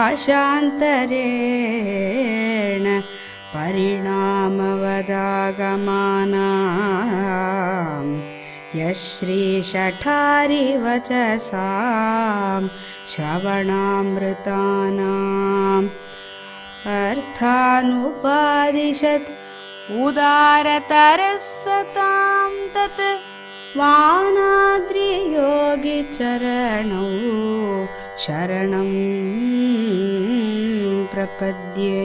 भाषान्तरेण परिणामवदागमानाम् यश्रीषठारिवचसां श्रवणामृतानाम् अर्थानुपादिशत् उदारतरः सतां तत् वानाद्रियोगिचरणौ शरणं प्रपद्ये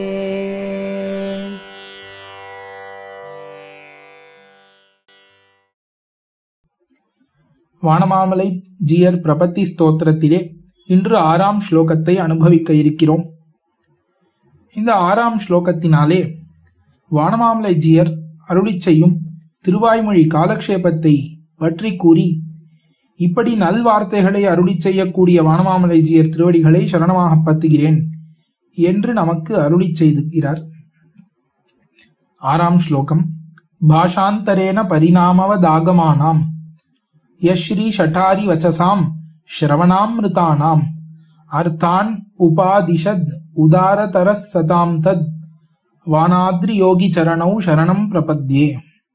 வானமாமலை ஜியர் பிரபத்தி ஸ்தோத்திரத்திலே இன்று ஆறாம் ஸ்லோகத்தை அனுபவிக்க இருக்கிறோம் இந்த ஆறாம் ஸ்லோகத்தினாலே வானமாமலை ஜியர் அருளிச் செய்யும் திருவாய்மொழி காலக்ஷேபத்தை பற்றி கூறி இப்படி நல்வார்த்தைகளை அருளிச் செய்யக்கூடிய வானமாமலை ஜியர் திருவடிகளை சரணமாக பத்துகிறேன் என்று நமக்கு அருளிச் செய்துகிறார் ஆறாம் ஸ்லோகம் பாஷாந்தரேன பரிணாமவதாகமானாம் யஸ்ரீ ஷட்டாரி வச்சசாம் ஸ்ரவணாமிருதானாம் அர்த்தான் உபாதிஷத் உதாரதரஸ் சதாம் தத் வானாத்ரி யோகி சரணௌ சரணம் பிரபத்யே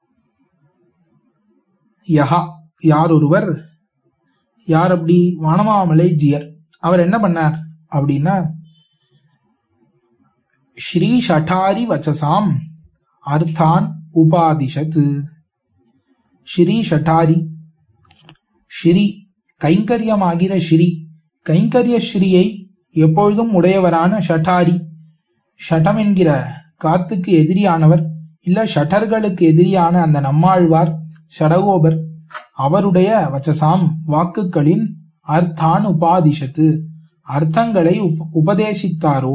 யஹா யார் ஒருவர் யார் அப்படி வானமாமலை ஜியர் அவர் என்ன பண்ணார் அப்படின்னா ஸ்ரீ ஷட்டாரி வச்சசாம் அர்த்தான் உபாதிஷத் ஸ்ரீ ஷட்டாரி ஸ்ரீ கைங்கரியமாகிற ஸ்ரீ கைங்கரிய ஸ்ரீயை எப்பொழுதும் உடையவரான ஷட்டாரி ஷட்டம் என்கிற காத்துக்கு எதிரியானவர் இல்ல ஷட்டர்களுக்கு எதிரியான அந்த நம்மாழ்வார் ஷடகோபர் அவருடைய வச்சசாம் வாக்குகளின் அர்த்தான் உபாதிஷத்து அர்த்தங்களை உப் உபதேசித்தாரோ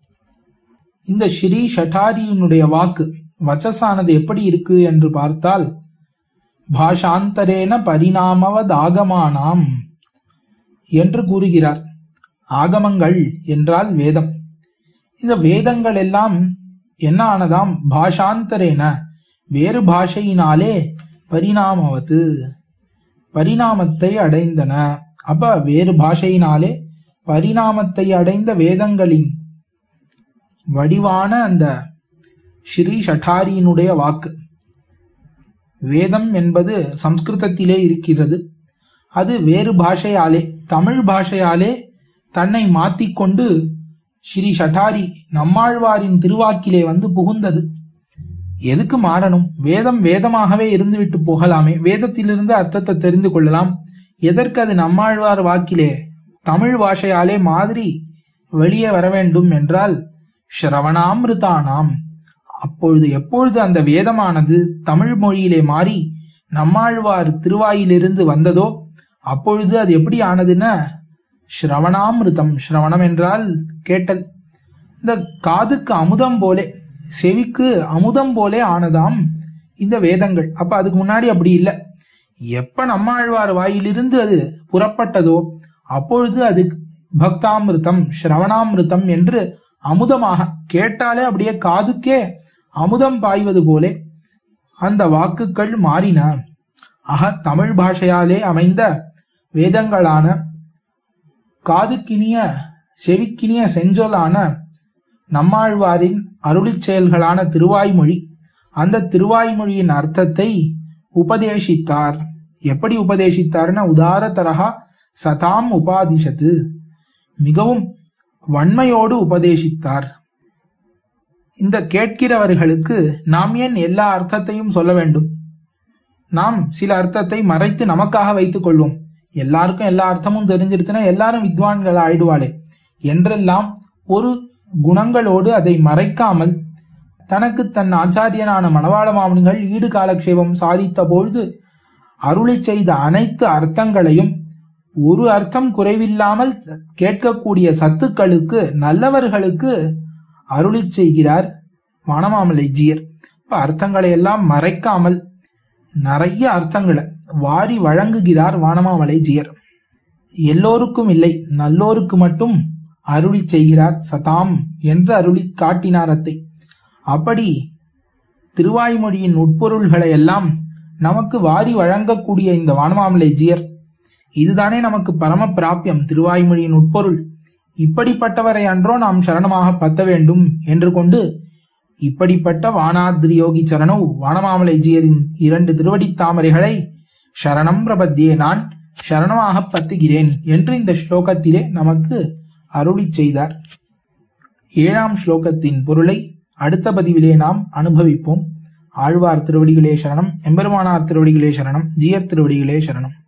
இந்த ஸ்ரீ ஷட்டாரியினுடைய வாக்கு வச்சசானது எப்படி இருக்கு என்று பார்த்தால் பாஷாந்தரேன பரிணாமவதாகமானாம் என்று கூறுகிறார் ஆகமங்கள் என்றால் வேதம் இந்த வேதங்கள் எல்லாம் என்ன ஆனதாம் பாஷாந்தரேன வேறு பாஷையினாலே பரிணாமவது பரிணாமத்தை அடைந்தன அப்ப வேறு பாஷையினாலே பரிணாமத்தை அடைந்த வேதங்களின் வடிவான அந்த ஸ்ரீ ஷட்டாரியினுடைய வாக்கு வேதம் என்பது சம்ஸ்கிருதத்திலே இருக்கிறது அது வேறு பாஷையாலே தமிழ் பாஷையாலே தன்னை மாத்திக்கொண்டு ஸ்ரீ ஷட்டாரி நம்மாழ்வாரின் திருவாக்கிலே வந்து புகுந்தது எதுக்கு மாறணும் வேதம் வேதமாகவே இருந்துவிட்டு போகலாமே வேதத்திலிருந்து அர்த்தத்தை தெரிந்து கொள்ளலாம் எதற்கு அது நம்மாழ்வார் வாக்கிலே தமிழ் பாஷையாலே மாதிரி வெளியே வர வேண்டும் என்றால் ஸ்ரவணாமிருதானாம் அப்பொழுது எப்பொழுது அந்த வேதமானது தமிழ் மொழியிலே மாறி நம்மாழ்வார் திருவாயிலிருந்து வந்ததோ அப்பொழுது அது எப்படி ஆனதுன்னா ஸ்ரவணாமிருதம் ஸ்ரவணம் என்றால் கேட்டல் இந்த காதுக்கு அமுதம் போலே செவிக்கு அமுதம் போலே ஆனதாம் இந்த வேதங்கள் அப்ப அதுக்கு முன்னாடி அப்படி இல்லை எப்ப நம்மாழ்வார் வாயிலிருந்து அது புறப்பட்டதோ அப்பொழுது அது பக்தாமிருதம் ஸ்ரவணாமிருதம் என்று அமுதமாக கேட்டாலே அப்படியே காதுக்கே அமுதம் பாய்வது போலே அந்த வாக்குகள் மாறின ஆக தமிழ் பாஷையாலே அமைந்த வேதங்களான காதுக்கினிய செவிக்கினிய செஞ்சொலான நம்மாழ்வாரின் அருளிச் செயல்களான திருவாய்மொழி அந்த திருவாய்மொழியின் அர்த்தத்தை உபதேசித்தார் எப்படி உபதேசித்தார்னா உதார தரகா சதாம் உபாதிஷத்து மிகவும் வன்மையோடு உபதேசித்தார் இந்த கேட்கிறவர்களுக்கு நாம் ஏன் எல்லா அர்த்தத்தையும் சொல்ல வேண்டும் நாம் சில அர்த்தத்தை மறைத்து நமக்காக வைத்துக் கொள்வோம் எல்லாருக்கும் எல்லா அர்த்தமும் தெரிஞ்சிருச்சுன்னா எல்லாரும் வித்வான்கள் ஆயிடுவாளே என்றெல்லாம் ஒரு குணங்களோடு அதை மறைக்காமல் தனக்கு தன் ஆச்சாரியனான மணவாள மாமனிகள் ஈடு காலக்ஷேபம் சாதித்த பொழுது அருளி செய்த அனைத்து அர்த்தங்களையும் ஒரு அர்த்தம் குறைவில்லாமல் கேட்கக்கூடிய சத்துக்களுக்கு நல்லவர்களுக்கு அருளி செய்கிறார் வனமாமலை ஜீயர் இப்ப அர்த்தங்களை எல்லாம் மறைக்காமல் நிறைய அர்த்தங்களை வாரி வழங்குகிறார் வானமாமலை ஜியர் எல்லோருக்கும் இல்லை நல்லோருக்கு மட்டும் அருளி செய்கிறார் சதாம் என்று அருளி காட்டினார் அத்தை அப்படி திருவாய்மொழியின் உட்பொருள்களை எல்லாம் நமக்கு வாரி வழங்கக்கூடிய இந்த வானமாமலை ஜியர் இதுதானே நமக்கு பரம பிராபியம் திருவாய்மொழியின் உட்பொருள் இப்படிப்பட்டவரை அன்றோ நாம் சரணமாக பத்த வேண்டும் என்று கொண்டு இப்படிப்பட்ட வானாதிரி யோகி சரணோ வானமாமலைஜியரின் இரண்டு திருவடித் தாமரைகளை சரணம் பிரபத்தியே நான் சரணமாக பத்துகிறேன் என்று இந்த ஸ்லோகத்திலே நமக்கு அருளிச் செய்தார் ஏழாம் ஸ்லோகத்தின் பொருளை அடுத்த பதிவிலே நாம் அனுபவிப்போம் ஆழ்வார் திருவடிகளே சரணம் எம்பெருமானார் திருவடிகளே சரணம் ஜியர் திருவடிகளே சரணம்